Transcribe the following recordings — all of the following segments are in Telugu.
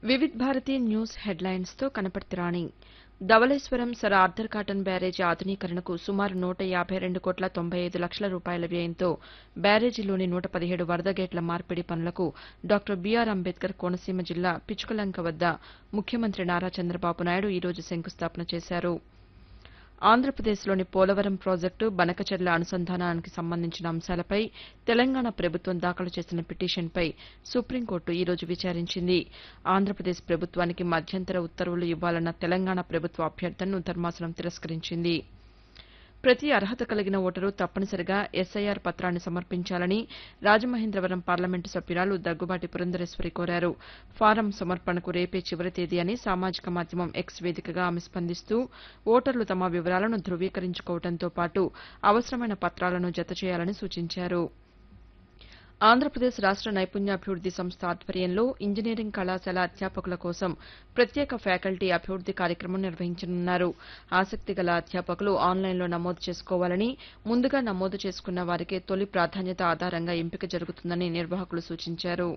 వివిధ్ భారతి న్యూస్ హెడ్లైన్స్తో Kanaparthi Rani Dhavaleswaram sir Arthur Cotton barrage ఆధునీకరణకు సుమారు నూట యాబై రెండు కోట్ల తొంభై ఐదు లక్షల రూపాయల వ్యయంతో బ్యారేజీలోని నూట పదిహేడు వరద గేట్ల మార్పిడి పనులకు డాక్టర్ బీఆర్ అంబేద్కర్ కోనసీమ జిల్లా పిచుకలంక వద్ద ముఖ్యమంత్రి నారా చంద్రబాబు నాయుడు ఈ రోజు శంకుస్థాపన చేశారు ఆంధ్రప్రదేశ్లోని పోలవరం ప్రాజెక్టు బనకచెర్ల అనుసంధానానికి సంబంధించిన అంశాలపై తెలంగాణ ప్రభుత్వం దాఖలు చేసిన పిటిషన్పై సుప్రీంకోర్టు ఈ రోజు విచారించింది ఆంధ్రప్రదేశ్ ప్రభుత్వానికి మధ్యంతర ఉత్తర్వులు ఇవ్వాలన్న తెలంగాణ ప్రభుత్వ అభ్యర్థనను ధర్మాసనం తిరస్కరించింది ప్రతి అర్హత కలిగిన ఓటరు తప్పనిసరిగా ఎస్ఐఆర్ పత్రాన్ని సమర్పించాలని రాజమహేంద్రవరం పార్లమెంటు సభ్యురాలు దగ్గుబాటి పురంధరేశ్వరి కోరారు ఫారం సమర్పణకు రేపే చివరి తేదీ అని సామాజిక మాధ్యమం ఎక్స్ వేదికగా ఆమె స్పందిస్తూ ఓటర్లు తమ వివరాలను ధృవీకరించుకోవడంతో పాటు అవసరమైన పత్రాలను జతచేయాలని సూచించారు ఆంధ్రప్రదేశ్ రాష్ట నైపుణ్యాభివృద్ది సంస్థ ఆధ్వర్యంలో ఇంజనీరింగ్ కళాశాల అధ్యాపకుల కోసం ప్రత్యేక ఫ్యాకల్టీ అభివృద్ది కార్యక్రమం నిర్వహించనున్నారు ఆసక్తి గల అధ్యాపకులు ఆన్లైన్లో నమోదు చేసుకోవాలని ముందుగా నమోదు చేసుకున్న వారికే తొలి ప్రాధాన్యత ఆధారంగా ఎంపిక జరుగుతుందని నిర్వాహకులు సూచించారు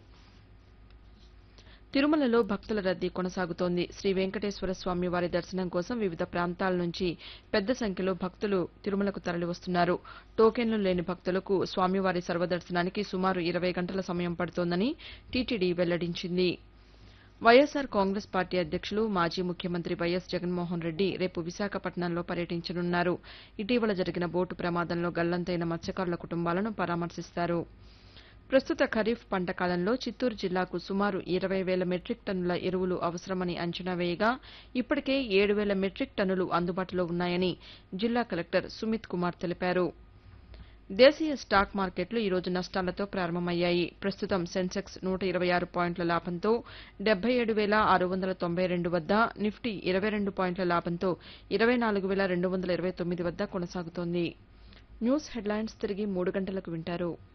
తిరుమలలో భక్తుల రద్దీ కొనసాగుతోంది శ్రీ వెంకటేశ్వర స్వామి వారి దర్శనం కోసం వివిధ ప్రాంతాల నుంచి పెద్ద సంఖ్యలో భక్తులు తిరుమలకు తరలివస్తున్నారు టోకెన్లు లేని భక్తులకు స్వామివారి సర్వదర్శనానికి సుమారు ఇరవై గంటల సమయం పడుతోందని టీటీడీ వెల్లడించింది వైఎస్సార్ కాంగ్రెస్ పార్టీ అధ్యక్షులు మాజీ ముఖ్యమంత్రి వైఎస్ జగన్మోహన్ రెడ్డి రేపు విశాఖపట్నంలో పర్యటించనున్నారు ఇటీవల జరిగిన బోటు ప్రమాదంలో గల్లంతైన మత్స్యకారుల కుటుంబాలను పరామర్శిస్తారు ప్రస్తుత ఖరీఫ్ పంట కాలంలో చిత్తూరు జిల్లాకు సుమారు ఇరవై వేల మెట్రిక్ టన్నుల ఎరువులు అవసరమని అంచనా వేయగా ఇప్పటికే ఏడు వేల మెట్రిక్ టన్నులు అందుబాటులో ఉన్నాయని జిల్లా కలెక్టర్ సుమిత్ కుమార్ తెలిపారు దేశీయ స్టాక్ మార్కెట్లు ఈ రోజు నష్టాలతో ప్రారంభమయ్యాయి ప్రస్తుతం సెన్సెక్స్ నూట ఇరవై ఆరు పాయింట్ల లాభంతో డెబ్బై ఏడు వేల ఆరు వందల తొంభై రెండు వద్ద నిఫ్టీ ఇరవై రెండు పాయింట్ల లాభంతో ఇరవై నాలుగు వేల రెండు వందల ఇరవై తొమ్మిది వద్ద కొనసాగుతోంది న్యూస్ హెడ్లైన్స్ తిరిగి మూడు గంటలకు వింటారు